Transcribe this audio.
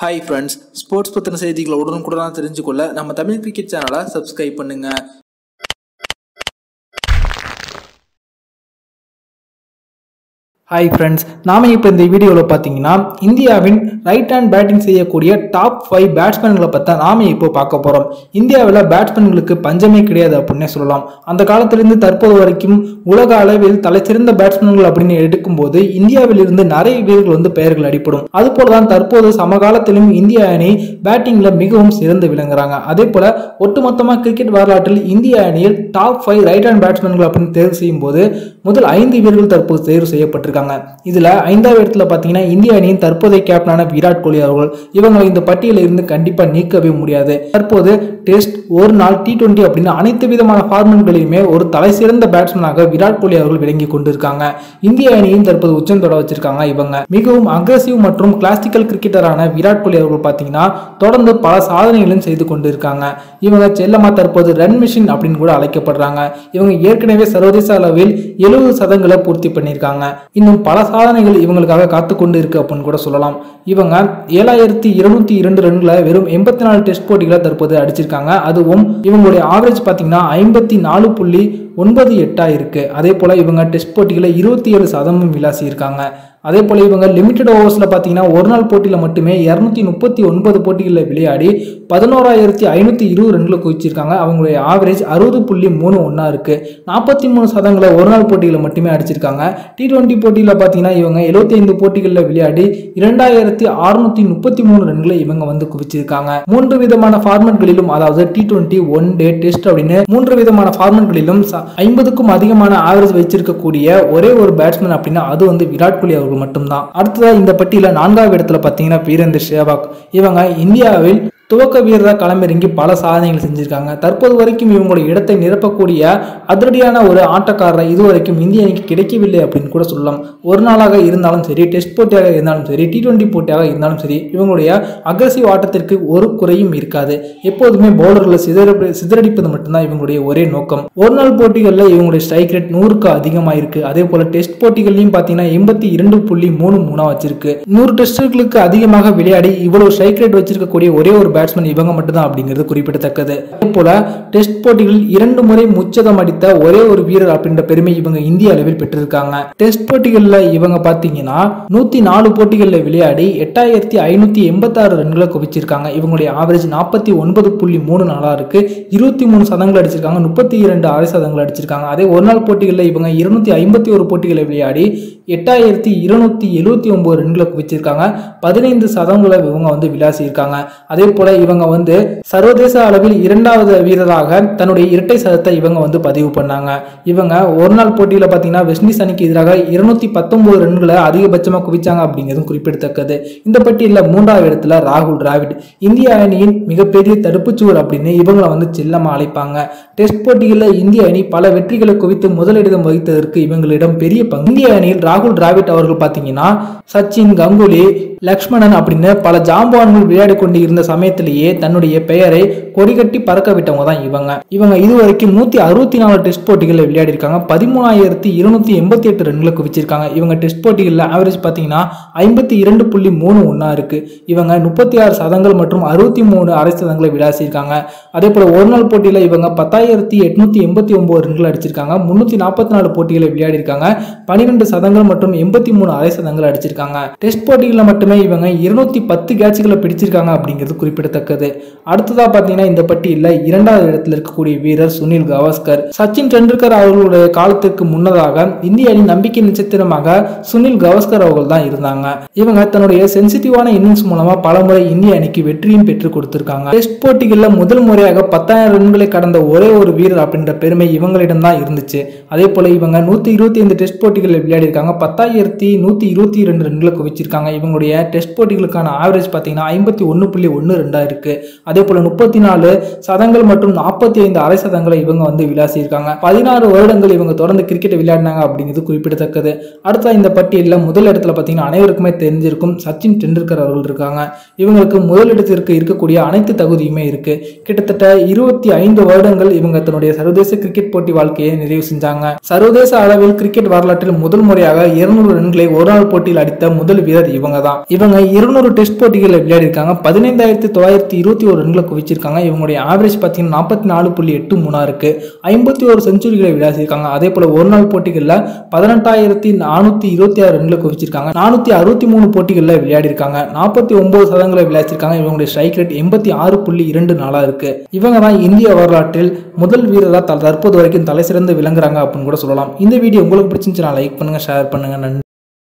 hi friends sports பற்றின செய்திகளை உடனுக்குடனாக தெரிஞ்சுக்கொள்ள நம்ம தமிழ் கிரிக்கெட் சேனலை சப்ஸ்கிரைப் பண்ணுங்க ஹாய் ஃப்ரெண்ட்ஸ் நாம இப்போ இந்த வீடியோவில் பார்த்தீங்கன்னா இந்தியாவின் ரைட் ஹேண்ட் பேட்டிங் செய்யக்கூடிய டாப் ஃபைவ் பேட்ஸ்மேன்களை பற்றி நாம இப்போ பார்க்க போகிறோம் இந்தியாவில் பேட்ஸ்மேன்களுக்கு பஞ்சமே கிடையாது அப்படின்னே சொல்லலாம் அந்த காலத்திலிருந்து தற்போது வரைக்கும் உலக அளவில் தலைசிறந்த பேட்ஸ்மேன்கள் அப்படின்னு எடுக்கும்போது இந்தியாவில் இருந்து நிறைய வீரர்கள் வந்து பெயர்கள் அடிப்படும் அதுபோல தான் தற்போது சமகாலத்திலும் இந்திய அணி பேட்டிங்கில் மிகவும் சிறந்து விளங்குறாங்க அதே போல ஒட்டுமொத்தமாக கிரிக்கெட் வரலாற்றில் இந்திய அணியில் டாப் ஃபைவ் ரைட் ஹேண்ட் பேட்ஸ்மேன்கள் அப்படின்னு தேர்வு செய்யும் போது முதல் ஐந்து வீரர்கள் தற்போது தேர்வு செய்யப்பட்டிருக்காங்க இதுல ஐந்தாவது இடத்துல பாத்தீங்கன்னா இந்திய அணியின் தற்போதைய கேப்டனான விராட் கோலி அவர்கள் இவங்களை இந்த பட்டியலில் இருந்து கண்டிப்பா நீக்கவே முடியாது தற்போது டெஸ்ட் ஒரு நாள் டி டுவெண்டி அப்படின்னு அனைத்து விதமான ஃபார்மெட்களையுமே ஒரு தலை சிறந்த பேட்ஸ்மேனாக விராட் கோலி அவர்கள் விளங்கி கொண்டிருக்காங்க இந்திய அணியின் தற்போது உச்சம் தொட வச்சிருக்காங்க இவங்க மிகவும் அக்ரஸிவ் மற்றும் கிளாசிக்கல் கிரிக்கெட்டரான விராட் கோலி அவர்கள் பாத்தீங்கன்னா தொடர்ந்து பல சாதனைகளும் செய்து கொண்டிருக்காங்க இவங்க செல்லமா தற்போது ரன் மிஷின் அப்படின்னு கூட அழைக்கப்படுறாங்க இவங்க ஏற்கனவே சர்வதேச அளவில் எழுபது சதங்களை பூர்த்தி பண்ணியிருக்காங்க இன்னும் பல சாதனைகள் இவங்களுக்காக காத்து கொண்டு இருக்கு அப்படின்னு கூட சொல்லலாம் இவங்க ஏழாயிரத்தி இருநூத்தி இரண்டு ரன்ல வெறும் எண்பத்தி நாலு டெஸ்ட் போட்டிகளை தற்போது அடிச்சிருக்காங்க அதுவும் இவங்களுடைய ஆவரேஜ் பார்த்தீங்கன்னா ஐம்பத்தி நாலு புள்ளி ஒன்பது எட்டா இருக்கு அதே போல இவங்க டெஸ்ட் போட்டிகளை இருபத்தி ஏழு சதமும் விளாசி இருக்காங்க அதே போல இவங்க லிமிடெட் ஓவர்ஸில் பார்த்தீங்கன்னா ஒரு நாள் போட்டியில் மட்டுமே இரநூத்தி முப்பத்தி ஒன்பது போட்டிகளில் விளையாடி பதினோராயிரத்தி ஐநூற்றி இருபது ரன்களை குவிச்சிருக்காங்க அவங்களுடைய ஆவரேஜ் அறுபது புள்ளி மூணு ஒன்றா இருக்கு நாற்பத்தி மூணு சதங்களை ஒரு நாள் போட்டியில் மட்டுமே அடிச்சிருக்காங்க டி டுவெண்ட்டி போட்டியில் பார்த்தீங்கன்னா இவங்க எழுபத்தி ஐந்து போட்டிகளில் விளையாடி இரண்டாயிரத்தி அறுநூத்தி முப்பத்தி மூணு ரன்களை இவங்க வந்து குவிச்சிருக்காங்க மூன்று விதமான ஃபார்மெட்களிலும் அதாவது T twenty one day test அப்படின்னு மூன்று விதமான ஃபார்மெட்களிலும் ஐம்பதுக்கும் அதிகமான ஆவரேஜ் வச்சிருக்கக்கூடிய ஒரே ஒரு பேட்ஸ்மேன் அப்படின்னா அது வந்து விராட் கோலி அவர்கள் மட்டும்தான் அடுத்ததா இந்த பட்டியல நான்காவது இடத்துல பார்த்தீங்கன்னா வீரேந்தர் சேவாக் இவங்க இந்தியாவில் துவக்க வீரராக களமிறங்கி பல சாதனைகள் செஞ்சிருக்காங்க தற்போது வரைக்கும் இவங்களுடைய இடத்தை நிரப்பக்கூடிய அதிரடியான ஒரு ஆட்டக்காரரை இதுவரைக்கும் இந்திய அணிக்கு கிடைக்கவில்லை அப்படின்னு கூட சொல்லலாம் ஒரு நாளாக இருந்தாலும் சரி டெஸ்ட் போட்டியாக இருந்தாலும் சரி டி டுவெண்ட்டி போட்டியாக இருந்தாலும் சரி இவங்களுடைய அக்ரஸிவ் ஆட்டத்திற்கு ஒரு குறையும் இருக்காது எப்போதுமே பவுலர்களை சிதற சிதறடிப்பது மட்டும்தான் இவங்களுடைய ஒரே நோக்கம் ஒரு நாள் போட்டிகளில் இவங்களுடைய ஸ்ட்ரைக் ரேட் நூறுக்கு அதிகமாக இருக்கு அதே போல டெஸ்ட் போட்டிகள்லையும் பார்த்தீங்கன்னா எண்பத்தி இரண்டு புள்ளி மூணு மூணா வச்சிருக்கு நூறு டெஸ்டுகளுக்கு அதிகமாக விளையாடி இவ்வளவு ஸ்ட்ரைக் ரேட் வச்சிருக்கக்கூடிய ஒரே ஒரு பேட்ஸ்மேன் இவங்க மட்டும்தான் அப்படிங்கிறது குறிப்பிடத்தக்கது அதே போல டெஸ்ட் போட்டிகளில் இரண்டு முறை முச்சதம் அடித்த ஒரே ஒரு வீரர் அப்படின்ற பெருமை இவங்க இந்திய அளவில் பெற்றிருக்காங்க டெஸ்ட் போட்டிகளில் இவங்க பார்த்தீங்கன்னா நூத்தி நாலு போட்டிகளில் விளையாடி எட்டாயிரத்தி ஐநூத்தி எண்பத்தாறு ரன்களை குவிச்சிருக்காங்க இவங்களுடைய ஆவரேஜ் நாற்பத்தி ஒன்பது புள்ளி மூணு நாளா இருக்கு இருபத்தி மூணு சதங்கள் அடிச்சிருக்காங்க முப்பத்தி இரண்டு அரை சதங்கள் அடிச்சிருக்காங்க அதே ஒரு நாள் போட்டிகளில் இவங்க இருநூத்தி ஐம்பத்தி ஒரு போட்டிகளை விளையாடி எட்டாயிரத்தி இருநூத்தி எழுபத்தி ஒன்பது ரன்களை குவிச்சிருக்காங்க பதினைந்து சதங்களை இவங்க வந்து விளாசியிருக்காங்க அதே போல இவங்க வந்து சர்வதேச அளவில் இரண்டாவது வீரராக தன்னுடைய இரட்டை சதத்தை இவங்க வந்து பதிவு பண்ணாங்க இவங்க ஒரு நாள் போட்டியில் பார்த்தீங்கன்னா வெஸ்ட் இண்டீஸ் அணிக்கு எதிராக இருநூத்தி பத்தொன்பது ரன்களை அதிகபட்சமாக குவிச்சாங்க அப்படிங்கிறதும் குறிப்பிடத்தக்கது இந்த பட்டியலில் மூன்றாவது இடத்துல ராகுல் டிராவிட் இந்திய அணியின் மிகப்பெரிய தடுப்புச்சுவர் அப்படின்னு இவங்களை வந்து செல்லமா அழைப்பாங்க டெஸ்ட் போட்டிகளில் இந்திய அணி பல வெற்றிகளை குவித்து முதலிடம் வகித்ததற்கு இவங்களிடம் பெரிய பங்கு இந்திய அணியில் ராகுல் டிராவிட் அவர்கள் பார்த்தீங்கன்னா சச்சின் கங்குலி லக்ஷ்மணன் அப்படின்னு பல ஜாம்பவான்கள் விளையாடி கொண்டு இருந்த சமயத்திலேயே தன்னுடைய பெயரை கொடிகட்டி பறக்க விட்டவங்க தான் இவங்க இவங்க இதுவரைக்கும் நூத்தி அறுபத்தி நாலு டெஸ்ட் போட்டிகளில் விளையாடி இருக்காங்க பதிமூணாயிரத்தி இருநூத்தி எண்பத்தி எட்டு ரன்களை குவிச்சிருக்காங்க இவங்க டெஸ்ட் போட்டிகளில் ஆவரேஜ் பார்த்தீங்கன்னா ஐம்பத்தி இரண்டு புள்ளி மூணு ஒன்னா இருக்கு இவங்க முப்பத்தி ஆறு சதங்கள் மற்றும் அறுபத்தி மூணு அரை சதங்களை விளாசியிருக்காங்க அதே போல ஒரு நாள் போட்டியில் இவங்க பத்தாயிரத்தி எட்நூத்தி எண்பத்தி ஒன்பது ரன்கள் அடிச்சிருக்காங்க முன்னூத்தி நாற்பத்தி நாலு போட்டிகளை விளையாடி இருக்காங்க பனிரெண்டு சதங்கள் மற்றும் எண்பத்தி மூணு அரை சதங்கள் அடிச்சிருக்காங்க டெஸ்ட் போட்டிகளில் மட்டுமே இவங்க இருநூத்தி பத்து கேட்சுகளை பிடிச்சிருக்காங்க அப்படிங்கிறது குறிப்பிடத்தக்கது அடுத்ததா பார்த்தீங்கன்னா இந்த பட்டியலில் இரண்டாவது இடத்துல இருக்கக்கூடிய வீரர் சுனில் கவாஸ்கர் சச்சின் டெண்டுல்கர் அவர்களுடைய காலத்திற்கு முன்னதாக இந்திய அணி நம்பிக்கை நட்சத்திரமாக சுனில் கவாஸ்கர் அவர்கள் தான் இருந்தாங்க இவங்க தன்னுடைய சென்சிட்டிவான இன்னிங்ஸ் மூலமா பலமுறை இந்திய அணிக்கு வெற்றியும் பெற்றுக் கொடுத்திருக்காங்க டெஸ்ட் போட்டிகளில் முதல் முறையாக பத்தாயிரம் ரன்களை கடந்த ஒரே ஒரு வீரர் அப்படின்ற பெருமை இவங்களிடம் தான் இருந்துச்சு அதே போல இவங்க நூத்தி இருபத்தி ஐந்து டெஸ்ட் போட்டிகளில் விளையாடி இருக்காங்க பத்தாயிரத்தி நூத்தி இருபத்தி இரண்டு ரன்களை குவிச்சிருக்காங்க இவங்களுடைய டெஸ்ட் போட்டிகளுக்கான ஆவரேஜ் பார்த்தீங்கன்னா ஐம்பத்தி ஒன்று புள்ளி ஒன்று ரெண்டா இருக்கு அதே போல முப்பத்தி நாலு சதங்கள் மற்றும் நாற்பத்தி ஐந்து அரை சதங்களை இவங்க வந்து விளாசியிருக்காங்க பதினாறு வருடங்கள் இவங்க தொடர்ந்து கிரிக்கெட் விளையாடினாங்க அப்படிங்கிறது குறிப்பிடத்தக்கது அடுத்த இந்த பட்டியலில் முதல் இடத்துல பார்த்தீங்கன்னா அனைவருக்குமே தெரிஞ்சிருக்கும் சச்சின் டெண்டுல்கர் அவர்கள் இருக்காங்க இவங்களுக்கு முதல் இடத்திற்கு இருக்கக்கூடிய அனைத்து தகுதியுமே இருக்கு கிட்டத்தட்ட இருபத்தி ஐந்து வருடங்கள் இவங்க தன்னுடைய சர்வதேச கிரிக்கெட் போட்டி வாழ்க்கையை நிறைவு செஞ்சாங்க சர்வதேச அளவில் கிரிக்கெட் வரலாற்றில் முதல் முறையாக இருநூறு ரன்களை ரன்களை ஒரு நாள் போட்டியில் அடித்த முதல் வீரர் இவங்க தான் இவங்க இருநூறு டெஸ்ட் போட்டிகளில் விளையாடி இருக்காங்க பதினைந்தாயிரத்தி தொள்ளாயிரத்தி இருபத்தி ஒரு ரன்களை குவிச்சிருக்காங்க இவங்களுடைய ஆவரேஜ் பார்த்தீங்கன்னா நாற்பத்தி நாலு புள்ளி எட்டு மூணா இருக்கு ஐம்பத்தி ஒரு செஞ்சுரிகளை விளையாடிருக்காங்க அதே போல ஒரு நாள் போட்டிகளில் பதினெட்டாயிரத்தி நானூத்தி இருபத்தி ஆறு ரன்களை குவிச்சிருக்காங்க நானூத்தி அறுபத்தி மூணு போட்டிகளில் விளையாடி இருக்காங்க நாற்பத்தி ஒன்பது சதங்களை விளையாடிருக்காங்க இவங்களுடைய ஸ்ட்ரைக் ரேட் எண்பத்தி ஆறு புள்ளி இரண்டு நாளா இருக்கு இவங்க தான் இந்திய வரலாற்றில் முதல் வீரராக தற்போது வரைக்கும் தலை சிறந்து விளங்குறாங்க அப்படின்னு கூட சொல்லலாம் இந்த வீடியோ உங்களுக்கு பிடிச்சிருந்துச்சுன்னா லைக் பண்ணுங்க ஷேர் பண்ணுங்க நன்றி